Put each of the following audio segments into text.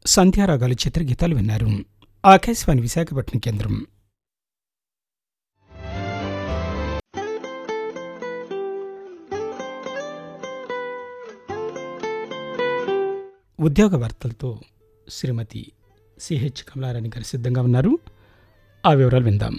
సంధ్యారాగాలు చిత్రగీతాలు విన్నారు ఆకాశవాణి విశాఖపట్నం కేంద్రం ఉద్యోగ వార్తలతో శ్రీమతి సిహెచ్ కమలారాణి గారు సిద్ధంగా ఉన్నారు ఆ వివరాలు విందాం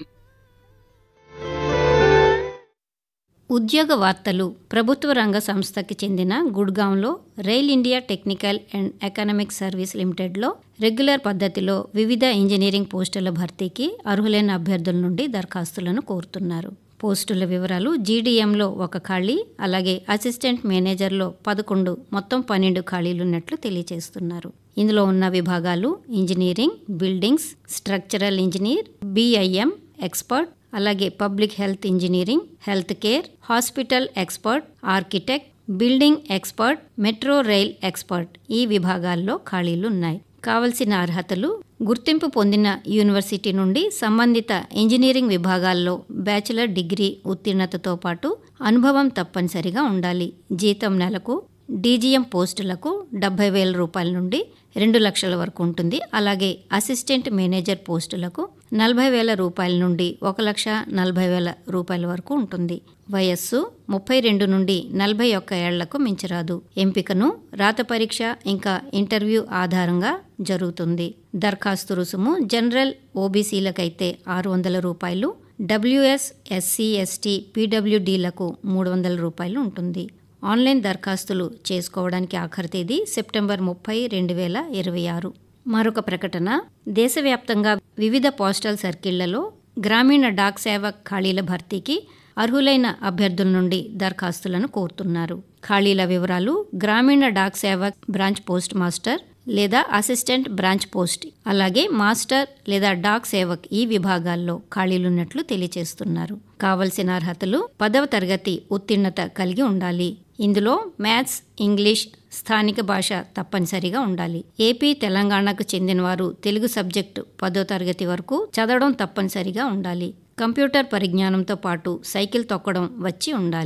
ఉద్యోగ వార్తలు ప్రభుత్వ రంగ సంస్థకి చెందిన గుడ్గాంలో rail India technical and economic service లిమిటెడ్లో రెగ్యులర్ పద్ధతిలో వివిధ ఇంజనీరింగ్ పోస్టుల భర్తీకి అర్హులైన అభ్యర్థుల నుండి దరఖాస్తులను కోరుతున్నారు పోస్టుల వివరాలు జీడీఎంలో ఒక ఖాళీ అలాగే అసిస్టెంట్ మేనేజర్లో పదకొండు మొత్తం పన్నెండు ఖాళీలున్నట్లు తెలియజేస్తున్నారు ఇందులో ఉన్న విభాగాలు engineering buildings structural engineer BIM expert అలాగే public health engineering health care hospital expert architect building expert metro rail expert ఈ విభాగాల్లో ఖాళీలు ఉన్నాయి కావలసిన అర్హతలు గుర్తింపు పొందిన యూనివర్సిటీ నుండి సంబంధిత ఇంజనీరింగ్ విభాగాల్లో బ్యాచిలర్ డిగ్రీ ఉత్తీర్ణతతో పాటు అనుభవం తప్పనిసరిగా ఉండాలి జీతం నెలకు డీజీఎం పోస్టులకు డెబ్బై వేల రూపాయల నుండి రెండు లక్షల వరకు ఉంటుంది అలాగే అసిస్టెంట్ మేనేజర్ పోస్టులకు నలభై వేల రూపాయల నుండి ఒక లక్ష నలభై వేల రూపాయల వరకు ఉంటుంది వయస్సు ముప్పై రెండు నుండి నలభై ఒక్క ఏళ్లకు మించరాదు ఎంపికను రాత పరీక్ష ఇంకా ఇంటర్వ్యూ ఆధారంగా జరుగుతుంది దరఖాస్తు రుసుము జనరల్ ఓబీసీలకైతే ఆరు వందల రూపాయలు డబ్ల్యూఎస్ ఎస్సీ ఎస్టీ పీడబ్ల్యూడీలకు మూడు వందల రూపాయలు ఉంటుంది ఆన్లైన్ దరఖాస్తులు చేసుకోవడానికి ఆఖరి తేదీ సెప్టెంబర్ ముప్పై రెండు వేల ఇరవై ఆరు మరొక ప్రకటన దేశవ్యాప్తంగా వివిధ పోస్టల్ సర్కిళ్లలో గ్రామీణ డాక్ సేవ ఖాళీల భర్తీకి అర్హులైన అభ్యర్థుల నుండి దరఖాస్తులను కోరుతున్నారు ఖాళీల వివరాలు Gramin Dak Seva branch post master లేదా అసిస్టెంట్ బ్రాంచ్ పోస్ట్ అలాగే మాస్టర్ లేదా డాక్ సేవక్ ఈ విభాగాల్లో ఖాళీలున్నట్లు తెలియజేస్తున్నారు కావలసిన అర్హతలు పదవ తరగతి ఉత్తీర్ణత కలిగి ఉండాలి ఇందులో మ్యాథ్స్ ఇంగ్లీష్ స్థానిక భాష తప్పనిసరిగా ఉండాలి ఏపీ తెలంగాణకు చెందినవారు తెలుగు సబ్జెక్టు పదో తరగతి వరకు చదవడం తప్పనిసరిగా ఉండాలి కంప్యూటర్ పరిజ్ఞానంతో పాటు సైకిల్ తొక్కడం వచ్చి ఉండాలి